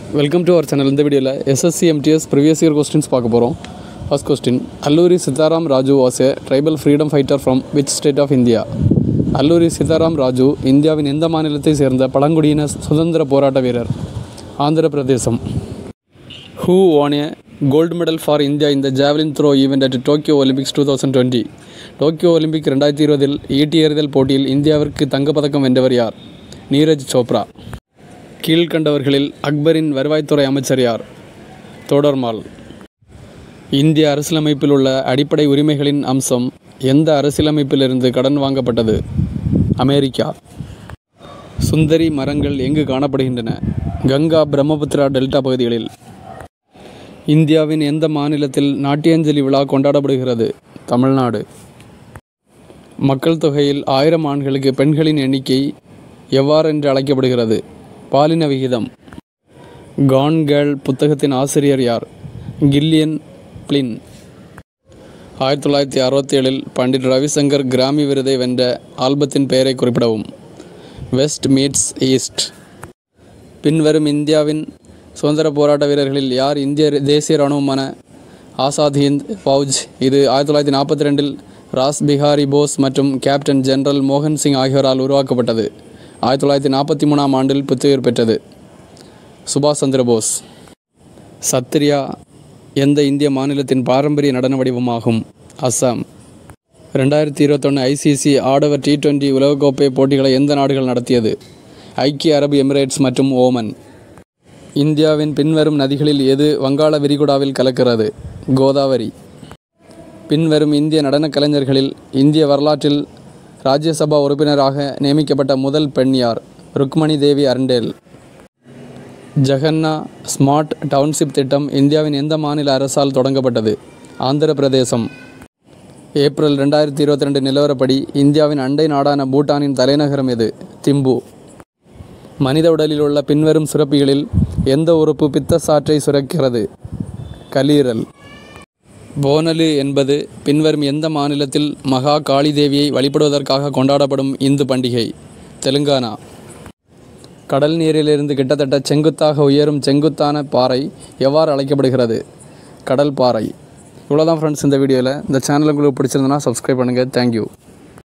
welcome to our channel இந்த வீடியோவில் SSC MTS previous year questions பார்க்க போகிறோம் first question Alluri Sitaram Raju was a tribal freedom fighter from which state of India Alluri Sitaram Raju இந்தியாவின் எந்த மாநிலத்தை சேர்ந்த பழங்குடியின சுதந்திர போராட்ட வீரர் ஆந்திர பிரதேசம் who won a gold medal for India இந்த javelin throw event at Tokyo Olympics two thousand twenty Tokyo Olympic ரெண்டாயிரத்தி இருபதில் ஈட்டி எறிதல் போட்டியில் இந்தியாவிற்கு தங்கப்பதக்கம் வென்றவர் யார் நீரஜ் சோப்ரா கீழ்கண்டவர்களில் அக்பரின் வருவாய்த்துறை அமைச்சர் யார் தோடர்மால் இந்திய அரசியலமைப்பில் உள்ள அடிப்படை உரிமைகளின் அம்சம் எந்த அரசியலமைப்பிலிருந்து கடன் வாங்கப்பட்டது அமெரிக்கா சுந்தரி மரங்கள் எங்கு காணப்படுகின்றன கங்கா பிரம்மபுத்திரா டெல்டா பகுதிகளில் இந்தியாவின் எந்த மாநிலத்தில் நாட்டியாஞ்சலி விழா கொண்டாடப்படுகிறது தமிழ்நாடு மக்கள் தொகையில் ஆயிரம் ஆண்களுக்கு பெண்களின் எண்ணிக்கை எவ்வாறென்று அழைக்கப்படுகிறது பாலின விகிதம் கான் கேர்ள் புத்தகத்தின் ஆசிரியர் யார் கில்லியன் பிளின் ஆயிரத்தி தொள்ளாயிரத்தி அறுபத்தி ஏழில் பண்டிட் ரவிசங்கர் கிராமி விருதை வென்ற ஆல்பத்தின் பெயரை குறிப்பிடவும் வெஸ்ட் மீட்ஸ் ஈஸ்ட் பின்வரும் இந்தியாவின் சுதந்திர போராட்ட வீரர்களில் யார் இந்திய தேசிய இராணுவமான ஆசாத் ஹிந்த் ஃபவுஜ் இது ஆயிரத்தி தொள்ளாயிரத்தி நாற்பத்தி ரெண்டில் ராஸ் பிஹாரி போஸ் மற்றும் கேப்டன் ஜெனரல் மோகன் சிங் ஆகியோரால் உருவாக்கப்பட்டது ஆயிரத்தி தொள்ளாயிரத்தி நாற்பத்தி மூணாம் ஆண்டில் புத்துயிர் பெற்றது சுபாஷ் சந்திர போஸ் சத்ரியா எந்த இந்திய மாநிலத்தின் பாரம்பரிய நடன வடிவமாகும் அஸ்ஸாம் ரெண்டாயிரத்தி இருபத்தொன்று ஐசிசி ஆடவர் டி டுவெண்டி உலகக்கோப்பை போட்டிகளை எந்த நாடுகள் நடத்தியது ஐக்கிய அரபு எமிரேட்ஸ் மற்றும் ஓமன் இந்தியாவின் பின்வரும் நதிகளில் எது வங்காள விரிகுடாவில் கலக்கிறது கோதாவரி பின்வரும் இந்திய நடனக் கலைஞர்களில் இந்திய வரலாற்றில் ராஜ்யசபா உறுப்பினராக நியமிக்கப்பட்ட முதல் பெண் யார் Rukmini Devi Arundale Jagananna smart township திட்டம் இந்தியாவின் எந்த மாநில அரசால் தொடங்கப்பட்டது ஆந்திர பிரதேசம் ஏப்ரல் ரெண்டாயிரத்தி இருபத்தி ரெண்டு நிலவரப்படி இந்தியாவின் அண்டை நாடான பூட்டானின் தலைநகரம் எது திம்பு மனித உடலில் உள்ள பின்வரும் சுரப்பிகளில் எந்த உறுப்பு பித்தசாற்றை சுரக்கிறது கல்லீரல் போனலு என்பது பின்வரும் எந்த மாநிலத்தில் மகா காளி தேவியை வழிபடுவதற்காக கொண்டாடப்படும் இந்து பண்டிகை தெலுங்கானா கடல் நீரிலிருந்து கிட்டத்தட்ட செங்குத்தாக உயரும் செங்குத்தான பாறை எவ்வாறு அழைக்கப்படுகிறது கடல் பாறை இவ்வளோதான் ஃப்ரெண்ட்ஸ் இந்த வீடியோவில் இந்த சேனல் உங்களுக்கு பிடிச்சிருந்தனா சப்ஸ்கிரைப் பண்ணுங்கள் தேங்க்யூ